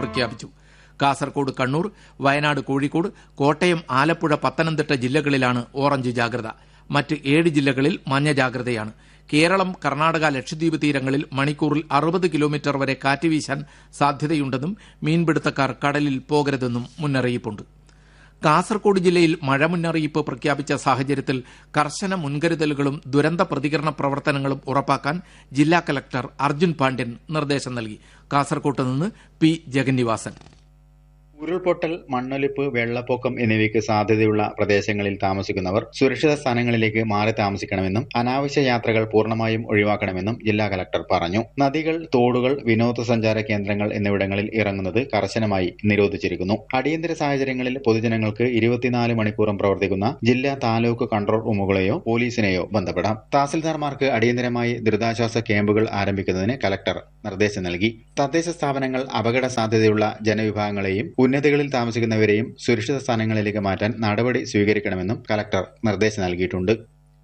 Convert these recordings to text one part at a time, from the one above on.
പ്രഖ്യാപിച്ചു കാസർകോട് കണ്ണൂർ വയനാട് കോഴിക്കോട് കോട്ടയം ആലപ്പുഴ പത്തനംതിട്ട ജില്ലകളിലാണ് ഓറഞ്ച് ജാഗ്രത മറ്റ് ഏഴ് ജില്ലകളിൽ മഞ്ഞ ജാഗ്രതയാണ് കേരളം കർണാടക ലക്ഷദ്വീപ് തീരങ്ങളിൽ മണിക്കൂറിൽ അറുപത് കിലോമീറ്റർ വരെ കാറ്റ് വീശാൻ സാധ്യതയുണ്ടെന്നും മീൻപിടുത്തക്കാർ കടലിൽ പോകരുതെന്നും മുന്നറിയിപ്പുണ്ട് കാസർകോട് ജില്ലയിൽ മഴ മുന്നറിയിപ്പ് പ്രഖ്യാപിച്ച സാഹചര്യത്തിൽ കർശന മുൻകരുതലുകളും ദുരന്ത പ്രതികരണ പ്രവർത്തനങ്ങളും ഉറപ്പാക്കാൻ ജില്ലാ കലക്ടർ അർജുൻ പാണ്ഡ്യൻ നിർദ്ദേശം നൽകി കാസർകോട്ട് നിന്ന് പി ജഗന്നിവാസൻ ഉരുൾപൊട്ടൽ മണ്ണൊലിപ്പ് വെള്ളപ്പൊക്കം എന്നിവയ്ക്ക് സാധ്യതയുള്ള പ്രദേശങ്ങളിൽ താമസിക്കുന്നവർ സുരക്ഷിത സ്ഥാനങ്ങളിലേക്ക് മാറി താമസിക്കണമെന്നും അനാവശ്യ യാത്രകൾ പൂർണ്ണമായും ഒഴിവാക്കണമെന്നും ജില്ലാ കലക്ടർ പറഞ്ഞു നദികൾ തോടുകൾ വിനോദസഞ്ചാര കേന്ദ്രങ്ങൾ എന്നിവിടങ്ങളിൽ ഇറങ്ങുന്നത് കർശനമായി നിരോധിച്ചിരിക്കുന്നു അടിയന്തര സാഹചര്യങ്ങളിൽ പൊതുജനങ്ങൾക്ക് ഇരുപത്തിനാല് മണിക്കൂറും പ്രവർത്തിക്കുന്ന ജില്ലാ താലൂക്ക് കൺട്രോൾ റൂമുകളെയോ പോലീസിനെയോ ബന്ധപ്പെടാം തഹസിൽദാർമാർക്ക് അടിയന്തരമായി ദുരിതാശ്വാസ ക്യാമ്പുകൾ ആരംഭിക്കുന്നതിന് കലക്ടർ നിർദ്ദേശം നൽകി തദ്ദേശ സ്ഥാപനങ്ങൾ അപകട സാധ്യതയുള്ള ജനവിഭാഗങ്ങളെയും ഉന്നതികളിൽ താമസിക്കുന്നവരെയും സുരക്ഷിത സ്ഥാനങ്ങളിലേക്ക് മാറ്റാൻ നടപടി സ്വീകരിക്കണമെന്നും കലക്ടർ നിർദ്ദേശം നൽകിയിട്ടുണ്ട്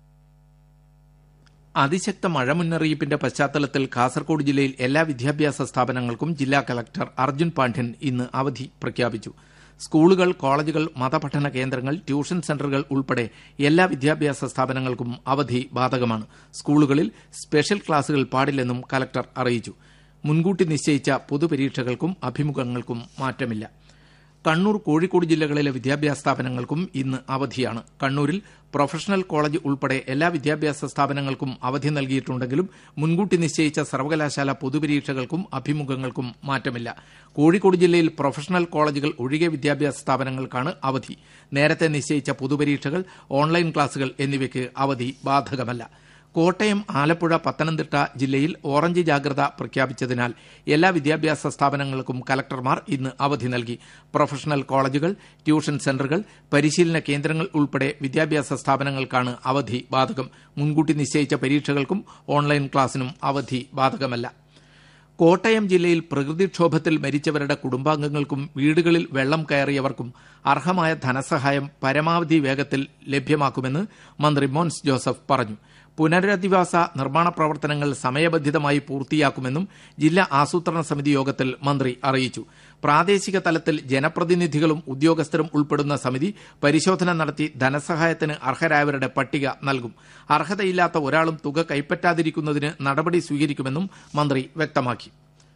അതിശക്ത മഴ മുന്നറിയിപ്പിന്റെ പശ്ചാത്തലത്തിൽ കാസർകോട് ജില്ലയിൽ എല്ലാ വിദ്യാഭ്യാസ സ്ഥാപനങ്ങൾക്കും ജില്ലാ കലക്ടർ അർജുൻ പാണ്ഡ്യൻ ഇന്ന് അവധി പ്രഖ്യാപിച്ചു സ്കൂളുകൾ കോളേജുകൾ മതപഠന കേന്ദ്രങ്ങൾ ട്യൂഷൻ സെന്ററുകൾ ഉൾപ്പെടെ എല്ലാ വിദ്യാഭ്യാസ സ്ഥാപനങ്ങൾക്കും അവധി ബാധകമാണ് സ്കൂളുകളിൽ സ്പെഷ്യൽ ക്ലാസുകൾ പാടില്ലെന്നും കലക്ടർ അറിയിച്ചു മുൻകൂട്ടി നിശ്ചയിച്ച പൊതുപരീക്ഷകൾക്കും അഭിമുഖങ്ങൾക്കും മാറ്റമില്ല കണ്ണൂർ കോഴിക്കോട് ജില്ലകളിലെ വിദ്യാഭ്യാസ സ്ഥാപനങ്ങൾക്കും ഇന്ന് അവധിയാണ് കണ്ണൂരിൽ പ്രൊഫഷണൽ കോളേജ് ഉൾപ്പെടെ എല്ലാ വിദ്യാഭ്യാസ സ്ഥാപനങ്ങൾക്കും അവധി നൽകിയിട്ടുണ്ടെങ്കിലും മുൻകൂട്ടി നിശ്ചയിച്ച സർവകലാശാല പൊതുപരീക്ഷകൾക്കും അഭിമുഖങ്ങൾക്കും മാറ്റമില്ല കോഴിക്കോട് ജില്ലയിൽ പ്രൊഫഷണൽ കോളേജുകൾ ഒഴികെ വിദ്യാഭ്യാസ സ്ഥാപനങ്ങൾക്കാണ് അവധി നേരത്തെ നിശ്ചയിച്ച പൊതുപരീക്ഷകൾ ഓൺലൈൻ ക്ലാസുകൾ എന്നിവയ്ക്ക് അവധി ബാധകമല്ല കോട്ടയം ആലപ്പുഴ പത്തനംതിട്ട ജില്ലയിൽ ഓറഞ്ച് ജാഗ്രത പ്രഖ്യാപിച്ചതിനാൽ എല്ലാ വിദ്യാഭ്യാസ സ്ഥാപനങ്ങൾക്കും കലക്ടർമാർ ഇന്ന് അവധി നൽകി പ്രൊഫഷണൽ കോളേജുകൾ ട്യൂഷൻ സെന്ററുകൾ പരിശീലന കേന്ദ്രങ്ങൾ ഉൾപ്പെടെ വിദ്യാഭ്യാസ സ്ഥാപനങ്ങൾക്കാണ് അവധി ബാധകം മുൻകൂട്ടി നിശ്ചയിച്ച പരീക്ഷകൾക്കും ഓൺലൈൻ ക്ലാസിനും അവധി ബാധകമല്ല കോട്ടയം ജില്ലയിൽ പ്രകൃതിക്ഷോഭത്തിൽ മരിച്ചവരുടെ കുടുംബാംഗങ്ങൾക്കും വീടുകളിൽ വെള്ളം കയറിയവർക്കും അർഹമായ ധനസഹായം പരമാവധി വേഗത്തിൽ ലഭ്യമാക്കുമെന്ന് മന്ത്രി മോൻസ് ജോസഫ് പറഞ്ഞു പുനരധിവാസ നിർമ്മാണ പ്രവർത്തനങ്ങൾ സമയബന്ധിതമായി പൂർത്തിയാക്കുമെന്നും ജില്ലാ ആസൂത്രണ സമിതി യോഗത്തിൽ മന്ത്രി അറിയിച്ചു പ്രാദേശിക തലത്തിൽ ജനപ്രതിനിധികളും ഉദ്യോഗസ്ഥരും ഉൾപ്പെടുന്ന സമിതി പരിശോധന നടത്തി ധനസഹായത്തിന് അർഹരായവരുടെ പട്ടിക നൽകും അർഹതയില്ലാത്ത ഒരാളും തുക കൈപ്പറ്റാതിരിക്കുന്നതിന് നടപടി സ്വീകരിക്കുമെന്നും മന്ത്രി വ്യക്തമാക്കി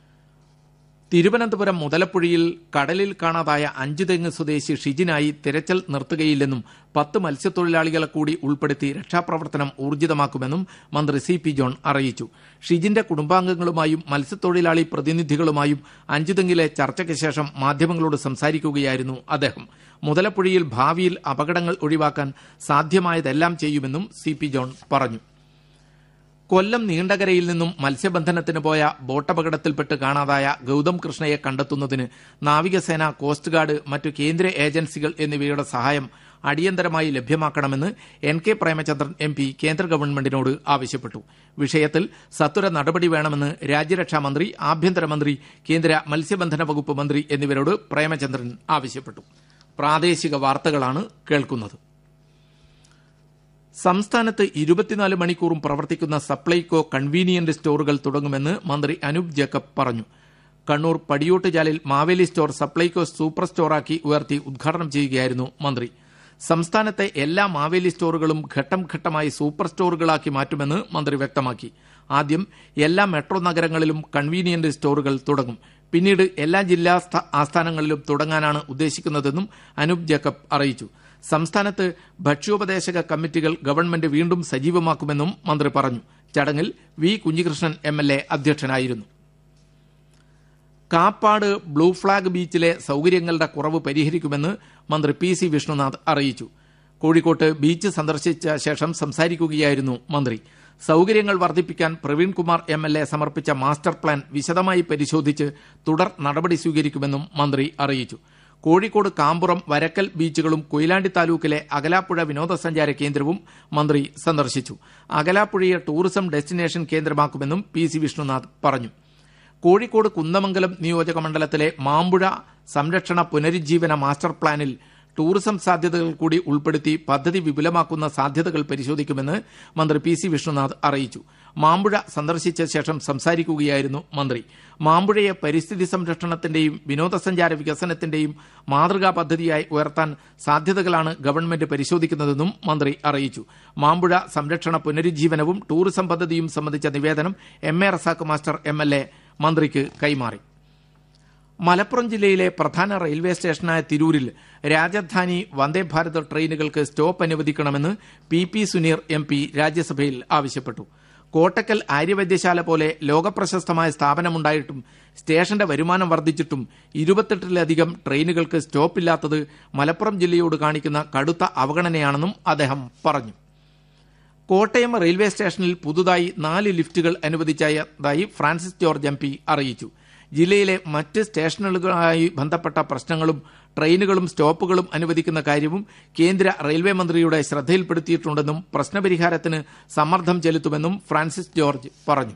തിരുവനന്തപുരം മുതലപ്പുഴയിൽ കടലിൽ കാണാതായ അഞ്ചു തെങ്ങ് സ്വദേശി ഷിജിനായി തിരച്ചിൽ നിർത്തുകയില്ലെന്നും പത്ത് മത്സ്യത്തൊഴിലാളികളെ കൂടി ഉൾപ്പെടുത്തി രക്ഷാപ്രവർത്തനം ഊർജിതമാക്കുമെന്നും മന്ത്രി സി പി ജോൺ അറിയിച്ചു ഷിജിന്റെ കുടുംബാംഗങ്ങളുമായും മത്സ്യത്തൊഴിലാളി പ്രതിനിധികളുമായും അഞ്ചുതെങ്ങിലെ ചർച്ചയ്ക്ക് ശേഷം മാധ്യമങ്ങളോട് സംസാരിക്കുകയായിരുന്നു അദ്ദേഹം മുതലപ്പുഴയിൽ ഭാവിയിൽ അപകടങ്ങൾ ഒഴിവാക്കാൻ സാധ്യമായതെല്ലാം ചെയ്യുമെന്നും സി പി ജോൺ പറഞ്ഞു കൊല്ലം നീണ്ടകരയിൽ നിന്നും മത്സ്യബന്ധനത്തിന് പോയ ബോട്ടപകടത്തിൽപ്പെട്ട് കാണാതായ ഗൌതം കൃഷ്ണയെ കണ്ടെത്തുന്നതിന് നാവികസേന കോസ്റ്റ് ഗാർഡ് മറ്റു കേന്ദ്ര ഏജൻസികൾ എന്നിവയുടെ സഹായം അടിയന്തരമായി ലഭ്യമാക്കണമെന്ന് N K Premachandran M P കേന്ദ്ര ഗവൺമെന്റിനോട് ആവശ്യപ്പെട്ടു വിഷയത്തിൽ സത്വര നടപടി വേണമെന്ന് രാജ്യരക്ഷാമന്ത്രി ആഭ്യന്തരമന്ത്രി കേന്ദ്ര മത്സ്യബന്ധന വകുപ്പ് മന്ത്രി എന്നിവരോട് പ്രേമചന്ദ്രൻ ആവശ്യപ്പെട്ടു പ്രാദേശിക വാർത്തകളാണ് കേൾക്കുന്നത് സംസ്ഥാനത്ത് ഇരുപത്തിനാല് മണിക്കൂറും പ്രവർത്തിക്കുന്ന സപ്ലൈകോ കൺവീനിയന്റ് സ്റ്റോറുകൾ തുടങ്ങുമെന്ന് മന്ത്രി അനൂപ് ജേക്കബ് പറഞ്ഞു കണ്ണൂർ പടിയോട്ടുചാലിൽ മാവേലി സ്റ്റോർ സപ്ലൈകോ സൂപ്പർ സ്റ്റോറാക്കി ഉയർത്തി ഉദ്ഘാടനം ചെയ്യുകയായിരുന്നു മന്ത്രി സംസ്ഥാനത്തെ എല്ലാ മാവേലി സ്റ്റോറുകളും ഘട്ടം ഘട്ടമായി സൂപ്പർ സ്റ്റോറുകളാക്കി മാറ്റുമെന്ന് മന്ത്രി വ്യക്തമാക്കി ആദ്യം എല്ലാ മെട്രോ നഗരങ്ങളിലും കൺവീനിയന്റ് സ്റ്റോറുകൾ തുടങ്ങും പിന്നീട് എല്ലാ ജില്ലാ ആസ്ഥാനങ്ങളിലും തുടങ്ങാനാണ് ഉദ്ദേശിക്കുന്നതെന്നും അനൂപ് ജേക്കബ് അറിയിച്ചു സംസ്ഥാനത്ത് ഭക്ഷ്യോപദേശക കമ്മിറ്റികൾ ഗവൺമെന്റ് വീണ്ടും സജീവമാക്കുമെന്നും മന്ത്രി പറഞ്ഞു ചടങ്ങിൽ V Kunhikrishnan M L A അധ്യക്ഷനായിരുന്നു കാപ്പാട് ബ്ലൂ ഫ്ളാഗ് ബീച്ചിലെ സൌകര്യങ്ങളുടെ കുറവ് പരിഹരിക്കുമെന്ന് മന്ത്രി പി സി വിഷ്ണുനാഥ് അറിയിച്ചു കോഴിക്കോട്ട് ബീച്ച് സന്ദർശിച്ച ശേഷം സംസാരിക്കുകയായിരുന്നു മന്ത്രി സൌകര്യങ്ങൾ വർദ്ധിപ്പിക്കാൻ പ്രവീൺകുമാർ എം എൽ എ സമർപ്പിച്ച മാസ്റ്റർ പ്ലാൻ വിശദമായി പരിശോധിച്ച് തുടർ നടപടി സ്വീകരിക്കുമെന്നും മന്ത്രി അറിയിച്ചു കോഴിക്കോട് കാമ്പുറം വരക്കൽ ബീച്ചുകളും കൊയിലാണ്ടി താലൂക്കിലെ അകലാപ്പുഴ വിനോദസഞ്ചാര കേന്ദ്രവും മന്ത്രി സന്ദർശിച്ചു അകലാപ്പുഴയെ ടൂറിസം ഡെസ്റ്റിനേഷൻ കേന്ദ്രമാക്കുമെന്നും പി സി വിഷ്ണുനാഥ് പറഞ്ഞു കോഴിക്കോട് കുന്ദമംഗലം നിയോജക മണ്ഡലത്തിലെ മാമ്പുഴ സംരക്ഷണ പുനരുജ്ജീവന മാസ്റ്റർ പ്ലാനിൽ ടൂറിസം സാധ്യതകൾ കൂടി ഉൾപ്പെടുത്തി പദ്ധതി വിപുലമാക്കുന്ന സാധ്യതകൾ പരിശോധിക്കുമെന്ന് മന്ത്രി പി സി വിഷ്ണുനാഥ് അറിയിച്ചു മാമ്പുഴ സന്ദർശിച്ച ശേഷം സംസാരിക്കുകയായിരുന്നു മന്ത്രി മാമ്പുഴയെ പരിസ്ഥിതി സംരക്ഷണത്തിന്റെയും വിനോദസഞ്ചാര വികസനത്തിന്റെയും മാതൃകാ പദ്ധതിയായി ഉയർത്താൻ സാധ്യതകളാണ് ഗവൺമെന്റ് പരിശോധിക്കുന്നതെന്നും മന്ത്രി അറിയിച്ചു മാമ്പുഴ സംരക്ഷണ പുനരുജ്ജീവനവും ടൂറിസം പദ്ധതിയും സംബന്ധിച്ച നിവേദനം M A Razak master M L A മന്ത്രിക്ക് കൈമാറി മലപ്പുറം ജില്ലയിലെ പ്രധാന റെയിൽവേ സ്റ്റേഷനായ തിരൂരിൽ രാജധാനി വന്ദേ ഭാരത് ട്രെയിനുകൾക്ക് സ്റ്റോപ്പ് അനുവദിക്കണമെന്ന് P P Suneer M P രാജ്യസഭയിൽ ആവശ്യപ്പെട്ടു കോട്ടക്കൽ ആര്യവൈദ്യശാല പോലെ ലോകപ്രശസ്തമായ സ്ഥാപനമുണ്ടായിട്ടും സ്റ്റേഷന്റെ വരുമാനം വർദ്ധിച്ചിട്ടും ഇരുപത്തെട്ടിലധികം ട്രെയിനുകൾക്ക് സ്റ്റോപ്പില്ലാത്തത് മലപ്പുറം ജില്ലയോട് കാണിക്കുന്ന കടുത്ത അവഗണനയാണെന്നും അദ്ദേഹം പറഞ്ഞു കോട്ടയം റെയിൽവേ സ്റ്റേഷനിൽ പുതുതായി നാല് ലിഫ്റ്റുകൾ അനുവദിച്ചതായി ഫ്രാൻസിസ് ജോർജ് എം പി അറിയിച്ചു ജില്ലയിലെ മറ്റ് സ്റ്റേഷനുകളുമായി ബന്ധപ്പെട്ട പ്രശ്നങ്ങളും ട്രെയിനുകളും സ്റ്റോപ്പുകളും അനുവദിക്കുന്ന കാര്യവും കേന്ദ്ര റെയിൽവേ മന്ത്രിയുടെ ശ്രദ്ധയിൽപ്പെടുത്തിയിട്ടുണ്ടെന്നും പ്രശ്നപരിഹാരത്തിന് സമ്മർദ്ദം ചെലുത്തുമെന്നും ഫ്രാൻസിസ് ജോർജ് പറഞ്ഞു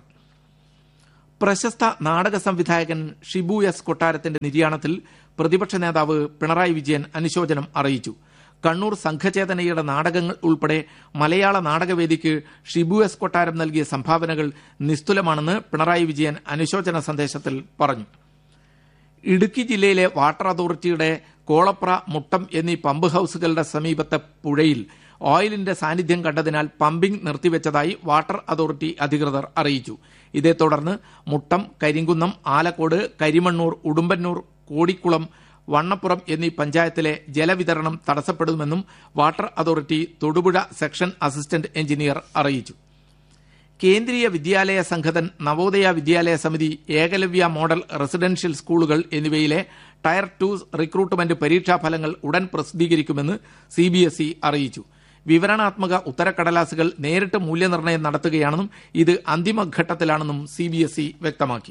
പ്രശസ്ത നാടക സംവിധായകൻ ഷിബു എസ് കൊട്ടാരത്തിന്റെ നിര്യാണത്തിൽ പ്രതിപക്ഷ നേതാവ് പിണറായി വിജയൻ അനുശോചനം അറിയിച്ചു കണ്ണൂർ സംഘചേതനയുടെ നാടകങ്ങൾ ഉൾപ്പെടെ മലയാള നാടകവേദിക്ക് ഷിബു എസ് കൊട്ടാരം നൽകിയ സംഭാവനകൾ നിസ്തുലമാണെന്ന് പിണറായി വിജയൻ അനുശോചന സന്ദേശത്തിൽ പറഞ്ഞു ഇടുക്കി ജില്ലയിലെ വാട്ടർ അതോറിറ്റിയുടെ കോളപ്ര മുട്ടം എന്നീ പമ്പ് ഹൌസുകളുടെ സമീപത്തെ പുഴയിൽ ഓയിലിന്റെ സാന്നിധ്യം കണ്ടതിനാൽ പമ്പിംഗ് നിർത്തിവെച്ചതായി വാട്ടർ അതോറിറ്റി അധികൃതർ അറിയിച്ചു ഇതേ തുടർന്ന് മുട്ടം കരിങ്കുന്നം ആലക്കോട് കരിമണ്ണൂർ ഉടുമ്പന്നൂർ കോടിക്കുളം വണ്ണപ്പുറം എന്നീ പഞ്ചായത്തിലെ ജലവിതരണം തടസ്സപ്പെടുമെന്നും water authority Thodupuzha section assistant engineer അറിയിച്ചു കേന്ദ്രീയ വിദ്യാലയ സംഘതൻ നവോദയ വിദ്യാലയ സമിതി ഏകലവ്യ മോഡൽ റെസിഡൻഷ്യൽ സ്കൂളുകൾ എന്നിവയിലെ ടയർ ടു റിക്രൂട്ട്മെന്റ് പരീക്ഷാഫലങ്ങൾ ഉടൻ പ്രസിദ്ധീകരിക്കുമെന്ന് സിബിഎസ്ഇ അറിയിച്ചു വിവരണാത്മക ഉത്തരക്കടലാസുകൾ നേരിട്ട് മൂല്യനിർണ്ണയം നടത്തുകയാണെന്നും ഇത് അന്തിമഘട്ടത്തിലാണെന്നും സിബിഎസ്ഇ വ്യക്തമാക്കി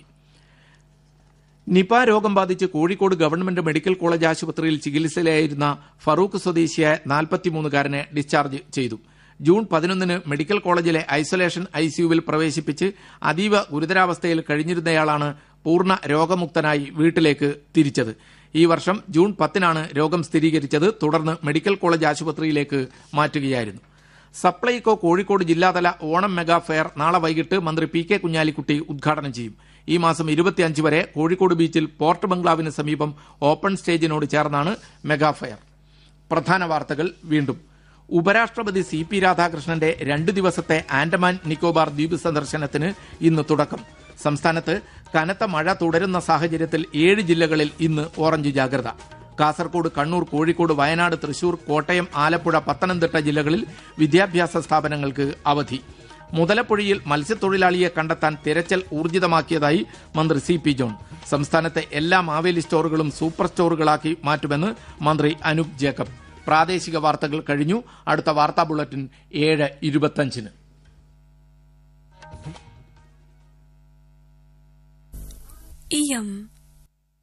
നിപ രോഗം ബാധിച്ച് കോഴിക്കോട് ഗവൺമെന്റ് മെഡിക്കൽ കോളേജ് ആശുപത്രിയിൽ ചികിത്സയിലായിരുന്ന ഫറൂഖ് സ്വദേശിയായ നാൽപ്പത്തിമൂന്നുകാരനെ ഡിസ്ചാർജ് ചെയ്തു ജൂൺ പതിനൊന്നിന് മെഡിക്കൽ കോളേജിലെ ഐസൊലേഷൻ ഐസിയുവിൽ പ്രവേശിപ്പിച്ച് അതീവ ഗുരുതരാവസ്ഥയിൽ കഴിഞ്ഞിരുന്നയാളാണ് പൂർണ്ണ രോഗമുക്തനായി വീട്ടിലേക്ക് തിരിച്ചത് ഈ വർഷം ജൂൺ പത്തിനാണ് രോഗം സ്ഥിരീകരിച്ചത് തുടർന്ന് മെഡിക്കൽ കോളേജ് ആശുപത്രിയിലേക്ക് മാറ്റുകയായിരുന്നു സപ്ലൈകോ കോഴിക്കോട് ജില്ലാതല ഓണം മെഗാ ഫെയർ നാളെ വൈകിട്ട് മന്ത്രി പി കെ കുഞ്ഞാലിക്കുട്ടി ഉദ്ഘാടനം ചെയ്യും ഈ മാസം ഇരുപത്തിയഞ്ച് വരെ കോഴിക്കോട് ബീച്ചിൽ പോർട്ട് ബംഗ്ലാവിന് സമീപം ഓപ്പൺ സ്റ്റേജിനോട് ചേർന്നാണ് മെഗാ ഫെയർ പ്രധാന വാർത്തകൾ വീണ്ടും ഉപരാഷ്ട്രപതി സി പി രാധാകൃഷ്ണന്റെ രണ്ട് ദിവസത്തെ ആൻഡമാൻ നിക്കോബാർ ദ്വീപ് സന്ദർശനത്തിന് ഇന്ന് തുടക്കം സംസ്ഥാനത്ത് കനത്ത മഴ തുടരുന്ന സാഹചര്യത്തിൽ ഏഴ് ജില്ലകളിൽ ഇന്ന് ഓറഞ്ച് ജാഗ്രത കാസർകോട് കണ്ണൂർ കോഴിക്കോട് വയനാട് തൃശൂർ കോട്ടയം ആലപ്പുഴ പത്തനംതിട്ട ജില്ലകളിൽ വിദ്യാഭ്യാസ സ്ഥാപനങ്ങൾക്ക് അവധി മുതലപ്പുഴയിൽ മത്സ്യത്തൊഴിലാളിയെ കണ്ടെത്താൻ തിരച്ചിൽ ഊർജിതമാക്കിയതായി മന്ത്രി സി പി ജോൺ സംസ്ഥാനത്തെ എല്ലാ മാവേലി സ്റ്റോറുകളും സൂപ്പർ സ്റ്റോറുകളാക്കി മാറ്റുമെന്ന് മന്ത്രി അനൂപ് ജേക്കബ് പ്രാദേശിക വാർത്തകൾ കഴിഞ്ഞു അടുത്ത വാർത്താ ബുള്ളറ്റിൻ ഏഴ് ഇരുപത്തഞ്ചിന് इयम्